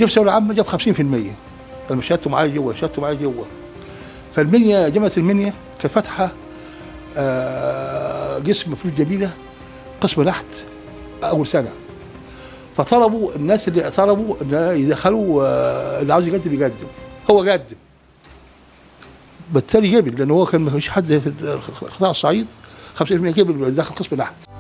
جاب ثانويه عامه جاب 50% لما شهادته معايا جوه شهادته معايا جوه فالمنيا جامعه المنيا كانت فاتحه آه، قسم فلوس جميله قسم نحت اول سنه فطلبوا الناس اللي طلبوا ان يدخلوا آه، اللي عاوز يقدم يقدم هو قدم بالتالي قبل لان هو كان ما فيش حد في قطاع الصعيد 50% قبل دخل قسم نحت